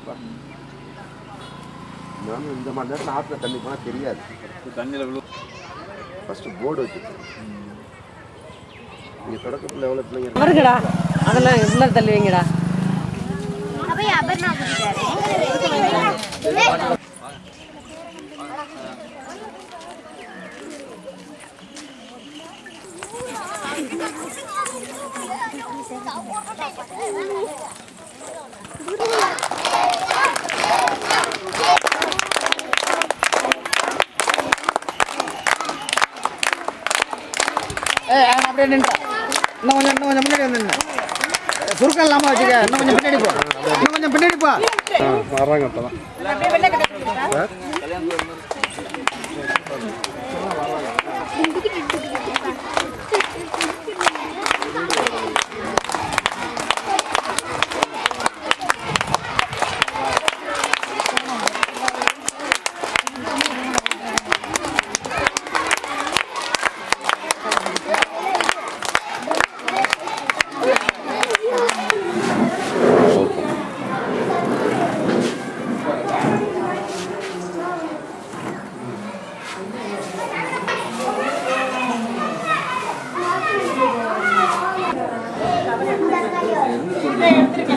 நானும் இந்த மாதிரி நேரத்தில் ஆற்றுல தண்ணி போனால் தெரியாது தண்ணியில் விழு ஃபஸ்ட்டு போர்டு வச்சுருக்கோம் இங்கே தொடக்கத்தில் எவ்வளோ பிள்ளைங்க இருக்கு? வருங்கடா அதெல்லாம் உள்ள தள்ளி வைங்கடா அப்படியே அபர்ணா கூட்டிட்டாரு ஏய் அவன் அப்படியே நின்றா இன்னும் கொஞ்சம் இன்னும் கொஞ்சம் முன்னாடி வந்து நின்று சுருக்கம் இல்லாமல் வச்சுக்க இன்னும் கொஞ்சம் பின்னாடி போ இன்னும் கொஞ்சம் பின்னாடி போ வர்றாங்க இப்போ தான் எடுத்துருக்கேன்